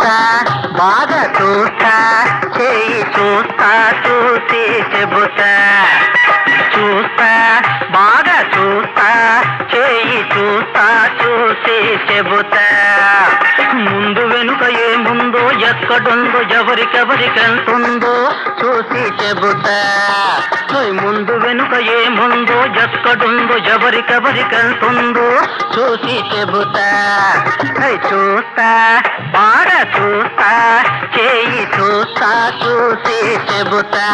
చూస్తా బాగా చూస్తా చేయి చూస్తా చూసి చెబుతా చూస్తా బాగా చూస్తా చేయి చూస్తా చూసి చెబుతా ముందు వెనుక ఏముందో ఎక్కడుందో ఎవరికెవరికెళ్తుందో చూసి చెబుతా ఓయ్ ముందు వెనుక ఏముందో ఎక్కడుందో ఎవరికెవరికెళ్తుందో చూసి చెబుతా ఓయ్ చూస్తా బాగా చూస్తా చేయి చూస్తా చూసి చెబుతా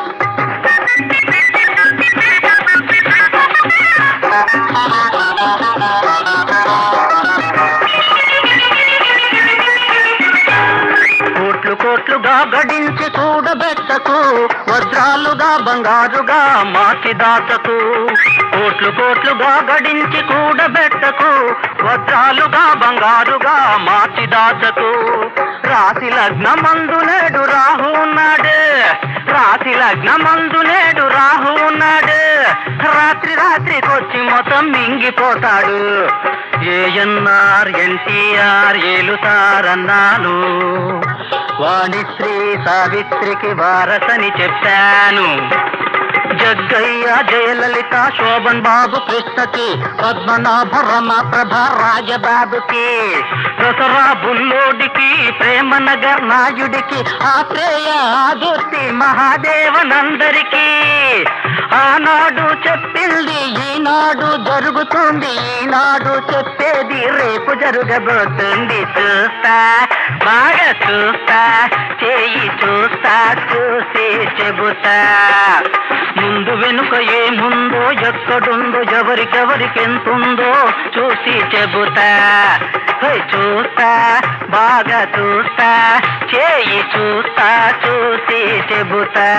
కోట్లు కోట్లుగా గడించి కూడబెట్టకు వజ్రాలుగా బంగారుగా మార్చి దాచకు కోట్లు కోట్లుగా గడించి కూడబెట్టకు వజ్రాలుగా బంగారుగా మార్చి దాచకు రాశి లగ్నమందు నేడు రాహు ఉన్నాడు రాశి లగ్నమందు నేడు రాహు ఉన్నాడు రాత్రి రాత్రికొచ్చి మొత్తం మింగిపోతాడు ఏఎన్ఆర్ ఎన్టీఆర్ ఏలుతారన్నాను వాణిశ్రీ సావిత్రికి వారసని చెప్పాను జగ్గయ్య జయలలిత శోభన్ బాబు కృష్ణకి పద్మనాభ రమ ప్రభ రాజబాబుకి దసరా బుల్లోడికి ప్రేమ నగర్ నాయుడికి ఆత్రేయ ఆదుర్తి మహాదేవనందరికి ఆనాడు చెప్పింది ఈనాడు జరుగుతుంది ఈనాడు చెప్పేది రేపు జరగబోతుంది చూస్తా బాగా చూస్తా చేయి చూస్తా చూసి చెబుతా ముందు వెనుక ఏముందో ఎక్కడుందో ఎవరికెవరికెంతుందో చూసి చెబుతా హోయ్ చూస్తా బాగా చూస్తా చేయి చూస్తా చూసి చెబుతా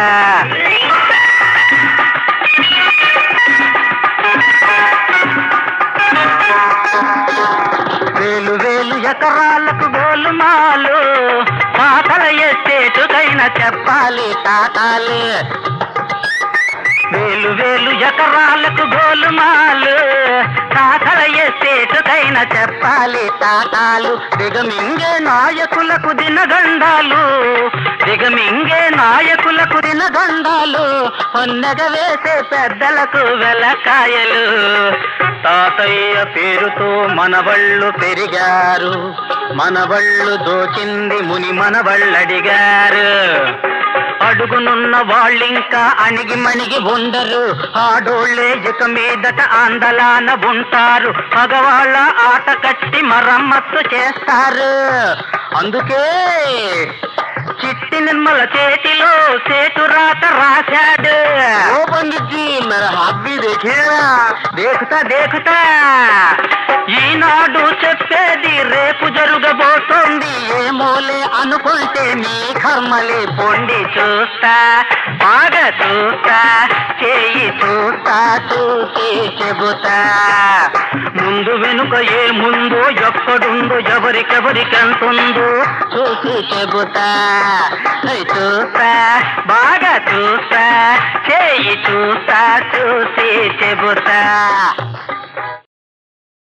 వేలు వేలు ఎకరాలకు గోలుమాలు పాతల ఎస్టేటుకైనా చెప్పాలి తాతాలు వేలు వేలు ఎకరాలకు గోలుమాలు తాతల ఎస్టేటుకైనా చెప్పాలి తాతాలు దిగమింగే నాయకులకు దినగండాలు దిగమింగే నాయకులకు దినగండాలు పొన్నగ వేసే పెద్దలకు వెలకాయలు తాతయ్య పేరుతో మనవళ్ళు పెరిగారు మనవళ్ళు దోచింది ముని మనవళ్ళడిగారు అడుగునున్న వాళ్ళింకా అణిగి మణిగి ఉండరు ఆడోళ్ళే ఇక మీదట ఆందలాన ఉంటారు మగవాళ్ళ ఆట కట్టి మరమ్మత్తు చేస్తారు అందుకే చిట్టి నిర్మల చేతిలో సేటు రాత రాశాడు ओ पंडित जी मेरा हाथ भी देखिए దేకుతా దేకుతా ఈనాడు చెప్పేది రేపు జరగబోతోంది ఏమోలే అనుకుంటే మీ కర్మలే పొండి చూస్తా బాగా చూస్తా చేయి చూస్తా చూసి చెబుతా ముందు వెనుక ఏముందో ఎక్కడుందో ఎవరికెవరికెంతుందో చూసి చెబుతా ఓయ్ చూస్తా బాగా చూస్తా చేయి చూస్తా చూసి చెబుతా